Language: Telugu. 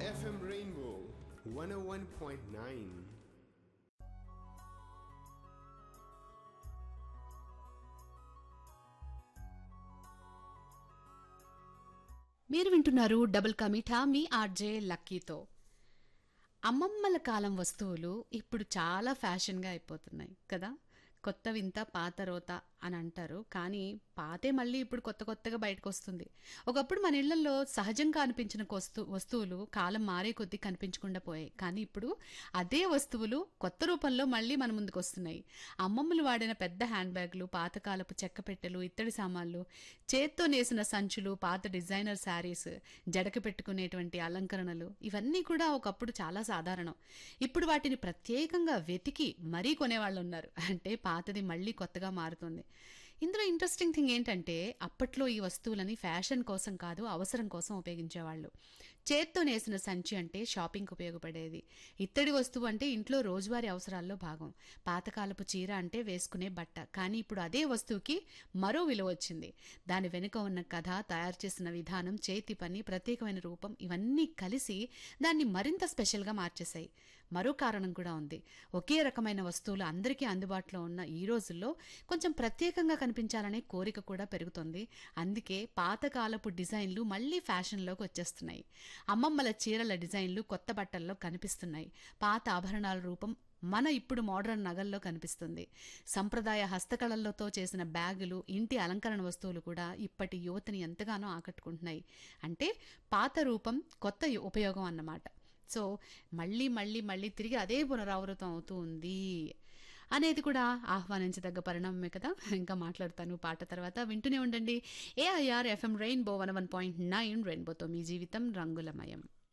FM Rainbow 101.9. మీరు వింటున్నారు డబుల్ కమిఠా మీ ఆర్జే లక్కీతో అమ్మమ్మల కాలం వస్తువులు ఇప్పుడు చాలా ఫ్యాషన్గా అయిపోతున్నాయి కదా కొత్త వింత పాత రోత అని అంటారు కానీ పాతే మళ్ళీ ఇప్పుడు కొత్త కొత్తగా బయటకు వస్తుంది ఒకప్పుడు మన ఇళ్లలో సహజంగా అనిపించిన వస్తు వస్తువులు కాలం మారే కొద్దీ కనిపించకుండా పోయాయి కానీ ఇప్పుడు అదే వస్తువులు కొత్త రూపంలో మళ్ళీ మన ముందుకు వస్తున్నాయి అమ్మమ్మలు వాడిన పెద్ద హ్యాండ్ బ్యాగులు పాతకాలపు చెక్క పెట్టెలు ఇత్తడి సామాన్లు చేత్తో నేసిన సంచులు పాత డిజైనర్ శారీస్ జడకు పెట్టుకునేటువంటి అలంకరణలు ఇవన్నీ కూడా ఒకప్పుడు చాలా సాధారణం ఇప్పుడు వాటిని ప్రత్యేకంగా వెతికి మరీ కొనేవాళ్ళు ఉన్నారు అంటే పాతది మళ్ళీ కొత్తగా మారుతుంది ఇందులో ఇంట్రెస్టింగ్ థింగ్ ఏంటంటే అప్పట్లో ఈ వస్తువులని ఫ్యాషన్ కోసం కాదు అవసరం కోసం ఉపయోగించేవాళ్ళు చేత్తో నేసిన సంచి అంటే షాపింగ్కి ఉపయోగపడేది ఇత్తడి వస్తువు అంటే ఇంట్లో రోజువారీ అవసరాల్లో భాగం పాతకాలపు చీర అంటే వేసుకునే బట్ట కానీ ఇప్పుడు అదే వస్తువుకి మరో విలువ వచ్చింది దాని వెనుక ఉన్న కథ తయారు చేసిన విధానం చేతి పని ప్రత్యేకమైన రూపం ఇవన్నీ కలిసి దాన్ని మరింత స్పెషల్గా మార్చేశాయి మరో కారణం కూడా ఉంది ఒకే రకమైన వస్తువులు అందరికీ అందుబాటులో ఉన్న ఈ రోజుల్లో కొంచెం ప్రత్యేకంగా కనిపించాలనే కోరిక కూడా పెరుగుతుంది అందుకే పాతకాలపు డిజైన్లు మళ్ళీ ఫ్యాషన్లోకి వచ్చేస్తున్నాయి అమ్మమ్మల చీరల డిజైన్లు కొత్త బట్టల్లో కనిపిస్తున్నాయి పాత ఆభరణాల రూపం మన ఇప్పుడు మోడర్న్ నగల్లో కనిపిస్తుంది సంప్రదాయ హస్తకళలతో చేసిన బ్యాగులు ఇంటి అలంకరణ వస్తువులు కూడా ఇప్పటి యువతని ఎంతగానో ఆకట్టుకుంటున్నాయి అంటే పాత రూపం కొత్త ఉపయోగం అన్నమాట సో మళ్ళీ మళ్ళీ మళ్ళీ తిరిగి అదే పునరావృతం అవుతూ ఉంది అనేది కూడా ఆహ్వానించదగ్గ పరిణామమే కదా ఇంకా మాట్లాడతాను పాట తర్వాత వింటూనే ఉండండి AIR FM rainbow one one point nine రెయిన్బోతో మీ జీవితం రంగులమయం